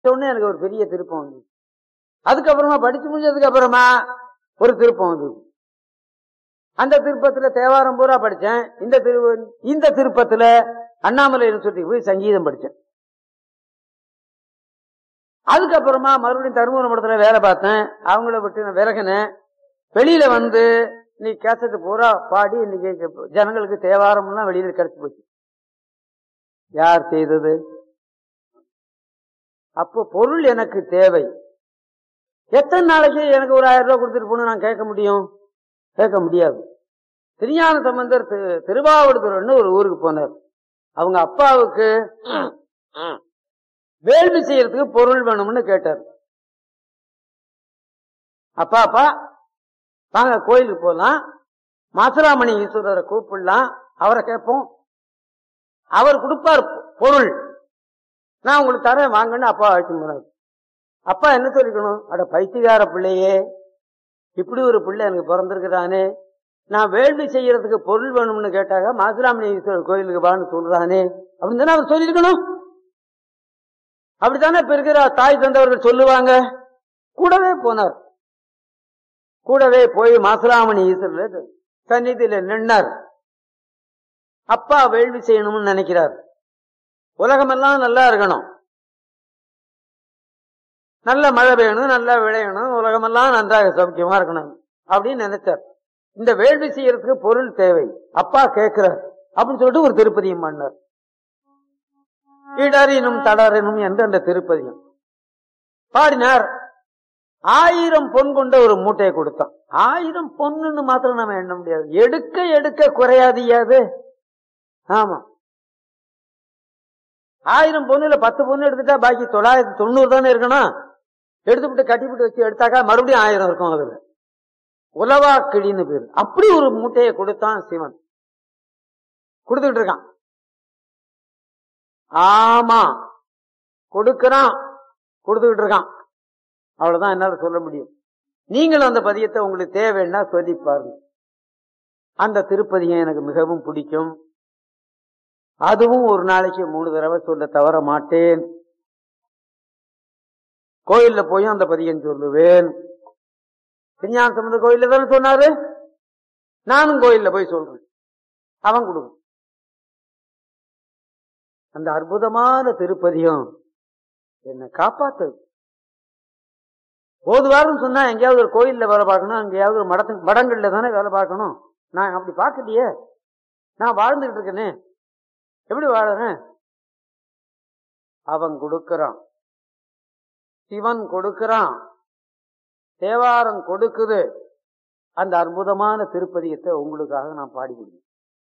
உடனே எனக்கு ஒரு பெரிய திருப்பம் வந்து அதுக்கப்புறமா படிச்சு முடிஞ்சதுக்கு அப்புறமா ஒரு திருப்பம் வந்து அந்த திருப்பத்துல தேவாரம் பூரா படிச்சேன் இந்த திரு இந்த திருப்பத்துல அண்ணாமலை யூனிவர்சிட்டிக்கு போய் சங்கீதம் படிச்சேன் அதுக்கப்புறமா மறுபடியும் தருமபுரம் படத்துல வேலை பார்த்தேன் அவங்கள விட்டு நான் விலகினேன் வெளியில வந்து நீ கேசட்டு பூரா பாடி இன்னைக்கு ஜனங்களுக்கு தேவாரம்லாம் வெளியில கிடைச்சு போச்சு யார் செய்தது அப்போ பொருள் எனக்கு தேவை எத்தனை நாளைக்கு எனக்கு ஒரு ஆயிரம் ரூபாய் கொடுத்துட்டு போகணும் நான் கேட்க முடியும் கேட்க முடியாது திருஞான சம்பந்தர் திரு- திருவாவடுதுறைன்னு ஒரு ஊருக்கு போனார் அவங்க அப்பாவுக்கு வேள்வி செய்யறதுக்கு பொருள் வேணும்னு கேட்டார் அப்பா அப்பா வாங்க கோயிலுக்கு போலாம் மாசுராமணி ஈஸ்வரரை கூப்பிடலாம் அவரை கேட்போம் அவர் கொடுப்பார் பொருள் நான் உங்களுக்கு தரேன் வாங்கன்னு அப்பா அழைச்சு போனார் அப்பா என்ன சொல்லிக்கணும் அட பைத்தியக்கார பிள்ளையே இப்படி ஒரு பிள்ளை எனக்கு பிறந்திருக்கிறானே நான் வேள்வி செய்யறதுக்கு பொருள் வேணும்னு கேட்டாங்க மாசுராமணி ஈஸ்வரர் கோயிலுக்கு வான்னு சொல்றானே அப்படின்னு தானே அவர் சொல்லியிருக்கணும் அப்படித்தானே இப்ப இருக்கிற தாய் தந்தவர்கள் சொல்லுவாங்க கூடவே போனார் கூடவே போய் மாசுராமணி ஈஸ்வரர் சந்நிதியில நின்னார் அப்பா வேள்வி செய்யணும்னு நினைக்கிறார் உலகமெல்லாம் நல்லா இருக்கணும் நல்ல மழை பெய்யணும் நல்லா விளையணும் உலகமெல்லாம் நன்றாக சௌக்கியமா இருக்கணும் அப்படின்னு நினைச்சார் இந்த வேள்வி செய்யறதுக்கு பொருள் தேவை அப்பா கேட்கிறார் அப்படின்னு சொல்லிட்டு ஒரு திருப்பதியும் பண்ணார் இடறினும் தளரினும் என்று அந்த திருப்பதியும் பாடினார் ஆயிரம் பொன் கொண்ட ஒரு மூட்டையை கொடுத்தான் ஆயிரம் பொண்ணுன்னு மாத்திரம் நம்ம எண்ண முடியாது எடுக்க எடுக்க குறையாதியாது ஆமா ஆயிரம் பொண்ணுல பத்து பொண்ணு எடுத்துட்டா பாக்கி தொள்ளாயிரத்தி தொண்ணூறு தானே இருக்கணும் எடுத்துவிட்டு கட்டிவிட்டு வச்சு எடுத்தாக்கா மறுபடியும் ஆயிரம் இருக்கும் அதுல உலவா கிளின்னு பேரு அப்படி ஒரு மூட்டையை கொடுத்தான் சிவன் கொடுத்துட்டு இருக்கான் ஆமா கொடுக்கறான் கொடுத்துக்கிட்டு இருக்கான் அவ்வளவுதான் என்னால சொல்ல முடியும் நீங்களும் அந்த பதியத்தை உங்களுக்கு தேவைன்னா சொல்லி பாருங்க அந்த திருப்பதியம் எனக்கு மிகவும் பிடிக்கும் அதுவும் ஒரு நாளைக்கு மூணு தடவை சொல்ல தவற மாட்டேன் கோயில்ல போய் அந்த பதியம் சொல்லுவேன் விஞ்ஞான சம்பந்த கோயில்ல தானே சொன்னாரு நானும் கோயில்ல போய் சொல்றேன் அவன் கொடுக்கும் அந்த அற்புதமான திருப்பதியம் என்னை காப்பாத்துது போதுவாரம் சொன்னா எங்கேயாவது ஒரு கோயில்ல வேலை பார்க்கணும் எங்கேயாவது ஒரு மடத்து மடங்கள்ல தானே வேலை பார்க்கணும் நான் அப்படி பார்க்கலையே நான் வாழ்ந்துகிட்டு இருக்கேனே எப்படி வாழறேன் அவன் கொடுக்கறான் சிவன் கொடுக்கறான் தேவாரம் கொடுக்குது அந்த அற்புதமான திருப்பதியத்தை உங்களுக்காக நான் பாடி கொடுக்கிறேன்